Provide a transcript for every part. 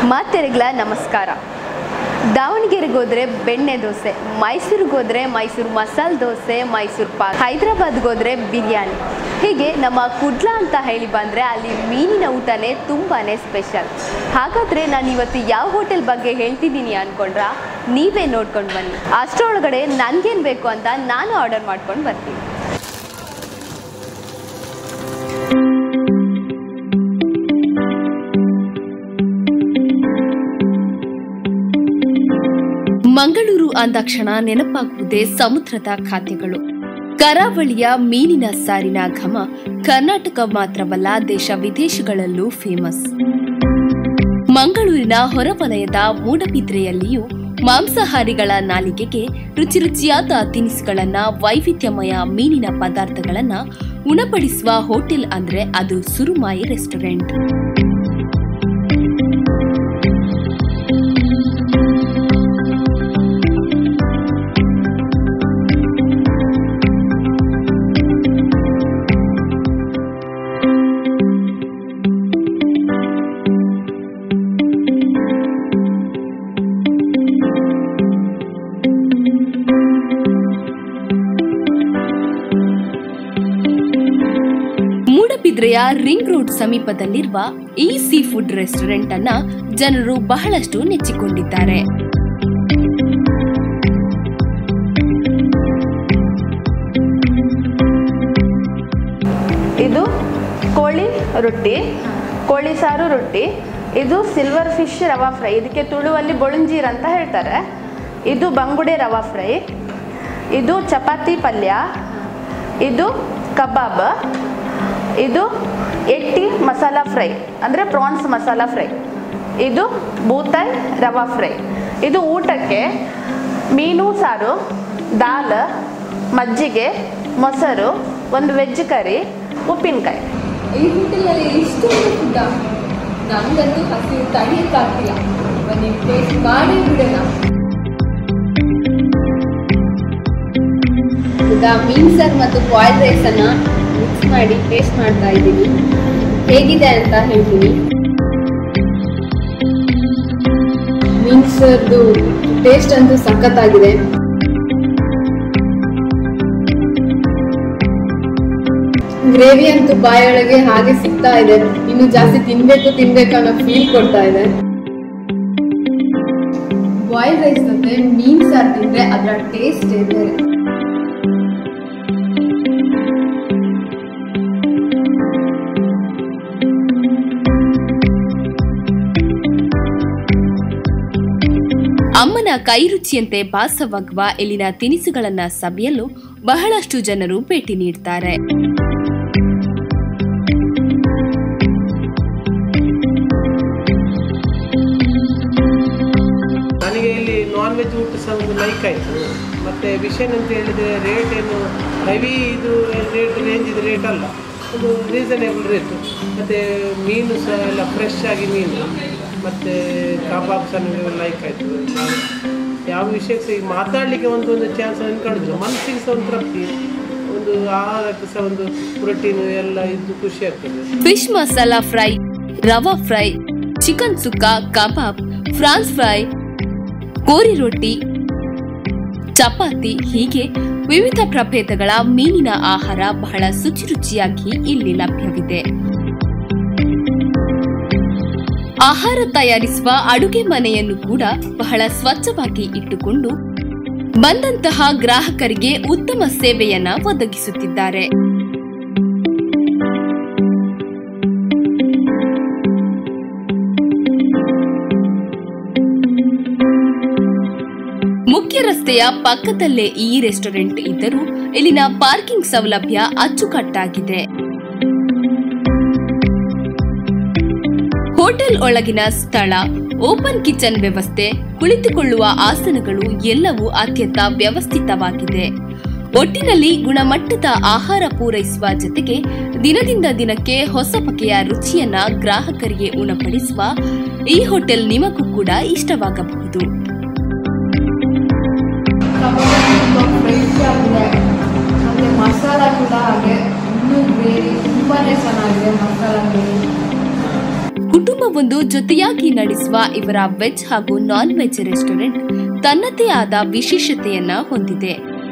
ಮಾತೆರೆಗ್ಲ ನಮಸ್ಕಾರ ದಾವಣಗೆರೆಗೆ ಹೋದ್ರೆ ಬೆಣ್ಣೆ ದೋಸೆ ಮೈಸೂರಿಗೆ ಹೋದ್ರೆ ಮೈಸೂರು ಮಸಾಲೆ ದೋಸೆ ಮೈಸೂರು ಪಾಕ್ ಹೈದರಾಬಾದ್ಗೆ ಹೋದ್ರೆ ಬಿರಿಯಾನಿ ಹೀಗೆ ನಮ್ಮ ಕುಡ್ಲ ಅಂತ ಹೇಳಿ ಬಂದರೆ ಅಲ್ಲಿ ಮೀನಿನ ಊಟನೇ ತುಂಬಾ ಸ್ಪೆಷಲ್ ಹಾಗಾದರೆ ನಾನು ಇವತ್ತು ಯಾವ ಹೋಟೆಲ್ ಬಗ್ಗೆ ಹೇಳ್ತಿದ್ದೀನಿ ಅಂದ್ಕೊಂಡ್ರ ನೀವೇ ನೋಡ್ಕೊಂಡು ಬನ್ನಿ ಅಷ್ಟರೊಳಗಡೆ ನನಗೇನು ಬೇಕು ಅಂತ ನಾನು ಆರ್ಡರ್ ಮಾಡ್ಕೊಂಡು ಬರ್ತೀನಿ ಮಂಗಳೂರು ಅಂದಾಕ್ಷಣ ನೆನಪಾಗುವುದೇ ಸಮುದ್ರದ ಖಾದ್ಯಗಳು ಕರಾವಳಿಯ ಮೀನಿನ ಸಾರಿನ ಘಮ ಕರ್ನಾಟಕ ಮಾತ್ರವಲ್ಲ ದೇಶ ವಿದೇಶಗಳಲ್ಲೂ ಫೇಮಸ್ ಮಂಗಳೂರಿನ ಹೊರವಲಯದ ಮೂಡಬಿದ್ರೆಯಲ್ಲಿಯೂ ಮಾಂಸಾಹಾರಿಗಳ ನಾಲಿಗೆಗೆ ರುಚಿ ರುಚಿಯಾದ ತಿನಿಸುಗಳನ್ನ ವೈವಿಧ್ಯಮಯ ಮೀನಿನ ಪದಾರ್ಥಗಳನ್ನ ಉಣಪಡಿಸುವ ಹೋಟೆಲ್ ಅಂದ್ರೆ ಅದು ಸುರುಮಾಯಿ ರೆಸ್ಟೋರೆಂಟ್ ಮೂಡಬಿದ್ರೆಯ ರಿಂಗ್ ರೋಡ್ ಸಮೀಪದಲ್ಲಿರುವ ಈ ಸೀ ಫುಡ್ ರೆಸ್ಟೋರೆಂಟ್ ಅನ್ನ ಜನರು ಬಹಳಷ್ಟು ನೆಚ್ಚಿಕೊಂಡಿದ್ದಾರೆ ಇದು ಕೋಳಿ ರೊಟ್ಟಿ ಕೋಳಿ ಸಾರು ರೊಟ್ಟಿ ಇದು ಸಿಲ್ವರ್ ಫಿಶ್ ರವಾ ಫ್ರೈ ಇದಕ್ಕೆ ತುಳುವಲ್ಲಿ ಬೊಳಂಜೀರ್ ಅಂತ ಹೇಳ್ತಾರೆ ಇದು ಬಂಗುಡೆ ರವಾ ಫ್ರೈ ಇದು ಚಪಾತಿ ಪಲ್ಯ ಇದು ಕಬಾಬ್ ಇದು ಎಟ್ಟಿ ಮಸಾಲ ಫ್ರೈ ಅಂದರೆ ಪ್ರಾನ್ಸ್ ಮಸಾಲ ಫ್ರೈ ಇದು ಬೂತಾಯ್ ರವಾ ಫ್ರೈ ಇದು ಊಟಕ್ಕೆ ಮೀನು ಸಾರು ದಾಲ್ ಮಜ್ಜಿಗೆ ಮೊಸರು ಒಂದು ವೆಜ್ ಕರಿ ಉಪ್ಪಿನಕಾಯಿ ಈ ಹೋಟೆಲ್ನಲ್ಲಿ ಇಷ್ಟೊಂದು ಫುಡ್ ನಮ್ಗಂತೂ ಹಸಿವು ತಡೆಯಕ್ಕಾಗ್ತಿಲ್ಲ ಬನ್ನಿ ಟೇಸ್ಟ್ ಮಾಡಿ ಬಿಡೋಣ ಈಗ ಮೀನ್ ಸಾರ್ ಮತ್ತು ಬಾಯ್ಲ್ ರೈಸ್ ಅನ್ನ ಮಿಕ್ಸ್ ಮಾಡಿ ಟೇಸ್ಟ್ ಮಾಡ್ತಾ ಇದ್ದೀನಿ ಹೇಗಿದೆ ಅಂತ ಹೇಳ್ತೀನಿ ಮೀನ್ ಸರ್ದು ಟೇಸ್ಟ್ ಅಂತೂ ಸಖತ್ತಾಗಿದೆ ಗ್ರೇವಿ ಅಂತೂ ಬಾಯೊಳಗೆ ಹಾಗೆ ಸಿಗ್ತಾ ಇದೆ ಇನ್ನು ಜಾಸ್ತಿ ತಿನ್ಬೇಕು ತಿನ್ಬೇಕು ಅನ್ನೋ ಫೀಲ್ ಕೊಡ್ತಾ ಇದೆ ಬಾಯ್ಲ್ ರೈಸ್ ಮತ್ತೆ ಮೀನ್ ಸಾರು ತಿಂದ್ರೆ ಅದರ ಟೇಸ್ಟ್ ಬೇರೆ ಅಮ್ಮನ ಕೈ ರುಚಿಯಂತೆ ಭಾಸವಾಗುವ ಇಲ್ಲಿನ ತಿನಿಸುಗಳನ್ನ ಸವಿಯಲು ಬಹಳಷ್ಟು ಜನರು ಭೇಟಿ ನೀಡ್ತಾರೆ ನನಗೆ ಇಲ್ಲಿ ನಾನ್ ವೆಜ್ ಊಟ ಸಹ ಒಂದು ಲೈಕ್ ಆಯಿತು ಮತ್ತು ವಿಷಯ ಅಂತ ಹೇಳಿದರೆ ರೇಟ್ ಏನು ಹೆವಿ ಇದು ರೇಟ್ ರೇಂಜ್ ಇದು ರೇಟ್ ಅಲ್ಲ ಒಂದು ರೀಸನೇಬಲ್ ರೇಟು ಮತ್ತು ಮೀನು ಸಹ ಎಲ್ಲ ಫ್ರೆಶ್ ಆಗಿ ಮೀನು ಮತ್ತು ಕಬಾಬ್ ಸಹ ನನಗೆ ಲೈಕ್ ಆಯಿತು ಯಾವ ವಿಷಯಕ್ಕೆ ಸಹ ಈಗ ಮಾತಾಡಲಿಕ್ಕೆ ಒಂದು ಒಂದು ಚಾನ್ಸ್ ಅನ್ಕೊಂಡಿದ್ರು ಮನಸ್ಸಿಗೆ ಸಹ ಒಂದು ತೃಪ್ತಿ ಒಂದು ಆಹಾರಕ್ಕೆ ಸಹ ಒಂದು ಪ್ರೋಟೀನು ಎಲ್ಲ ಇದ್ದು ಖುಷಿ ಆಗ್ತದೆ fish masala fry rava fry chicken sukka kebab prawns fry kori rotti chapati ಹೀಗೆ ವಿವಿಧ ಪ್ರಭೇದಗಳ ಮೀನಿನ ಆಹಾರ ಬಹಳ ಶುಚಿ ರುಚಿಯಾಗಿ ಇಲ್ಲಿ ಲಭ್ಯವಿದೆ ಆಹಾರ ತಯಾರಿಸುವ ಅಡುಗೆ ಮನೆಯನ್ನು ಕೂಡ ಬಹಳ ಸ್ವಚ್ಛವಾಗಿ ಇಟ್ಟುಕೊಂಡು ಬಂದಂತಹ ಗ್ರಾಹಕರಿಗೆ ಉತ್ತಮ ಸೇವೆಯನ್ನ ಒದಗಿಸುತ್ತಿದ್ದಾರೆ ಮುಖ್ಯ ರಸ್ತೆಯ ಪಕ್ಕದಲ್ಲೇ ಈ ರೆಸ್ಟೋರೆಂಟ್ ಇದ್ದರೂ ಇಲ್ಲಿನ ಪಾರ್ಕಿಂಗ್ ಸೌಲಭ್ಯ ಅಚ್ಚುಕಟ್ಟಾಗಿದೆ ಹೋಟೆಲ್ ಒಳಗಿನ ಸ್ಥಳ ಓಪನ್ ಕಿಚನ್ ವ್ಯವಸ್ಥೆ ಕುಳಿತುಕೊಳ್ಳುವ ಆಸನಗಳು ಎಲ್ಲವೂ ಅತ್ಯಂತ ವ್ಯವಸ್ಥಿತವಾಗಿದೆ ಒಟ್ಟಿನಲ್ಲಿ ಗುಣಮಟ್ಟದ ಆಹಾರ ಪೂರೈಸುವ ಜೊತೆಗೆ ದಿನದಿಂದ ದಿನಕ್ಕೆ ಹೊಸ ಬಗೆಯ ರುಚಿಯನ್ನ ಗ್ರಾಹಕರಿಗೆ ಉಣಪಡಿಸುವ ಈ ಹೋಟೆಲ್ ನಿಮಗೂ ಕೂಡ ಇಷ್ಟವಾಗಬಹುದು ತುಂಬ ಫ್ರೆಶ್ ಆಗಿದೆ ಮತ್ತು ಮಸಾಲ ಕೂಡ ಹಾಗೆ ಇನ್ನೂ ಗ್ರೇವಿ ತುಂಬಾ ಚೆನ್ನಾಗಿದೆ ಮಸಾಲ ಗ್ರೇವಿ ಕುಟುಂಬವೊಂದು ಜೊತೆಯಾಗಿ ನಡೆಸುವ ಇವರ ವೆಜ್ ಹಾಗೂ ನಾನ್ ವೆಜ್ ರೆಸ್ಟೋರೆಂಟ್ ತನ್ನದೇ ಆದ ವಿಶೇಷತೆಯನ್ನ ಹೊಂದಿದೆ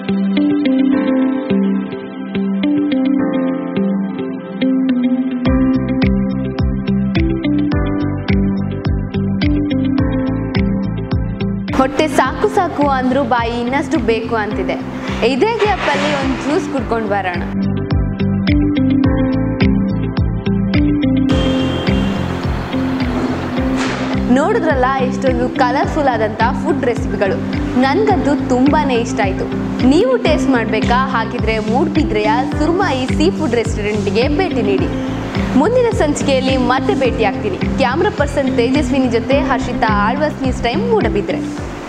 ಹೊಟ್ಟೆ ಸಾಕು ಸಾಕು ಅಂದ್ರೂ ಬಾಯಿ ಇನ್ನಷ್ಟು ಬೇಕು ಅಂತಿದೆ ಇದೇ ಗ್ಯಾಪಲ್ಲಿ ಒಂದು ಜ್ಯೂಸ್ ಕುಡ್ಕೊಂಡು ಬರೋಣ ನೋಡಿದ್ರಲ್ಲ ಇಷ್ಟೊಂದು ಕಲರ್ಫುಲ್ ಆದಂಥ ಫುಡ್ ರೆಸಿಪಿಗಳು ನನಗಂತೂ ತುಂಬಾ ಇಷ್ಟ ಆಯಿತು ನೀವು ಟೇಸ್ಟ್ ಮಾಡಬೇಕಾ ಹಾಗಿದ್ರೆ ಮೂಡ್ಬಿದ್ರೆಯ ಸುರ್ಮಾಯಿ ಸೀ ಫುಡ್ ರೆಸ್ಟೋರೆಂಟ್ಗೆ ಭೇಟಿ ನೀಡಿ ಮುಂದಿನ ಸಂಚಿಕೆಯಲ್ಲಿ ಮತ್ತೆ ಭೇಟಿ ಆಗ್ತೀನಿ ಕ್ಯಾಮ್ರಾ ಪರ್ಸನ್ ತೇಜಸ್ವಿನಿ ಜೊತೆ ಹರ್ಷಿತಾ ಆಳ್ವಾಸ್ ನ್ಯೂಸ್ ಟೈಮ್ ಮೂಡಬಿದ್ರೆ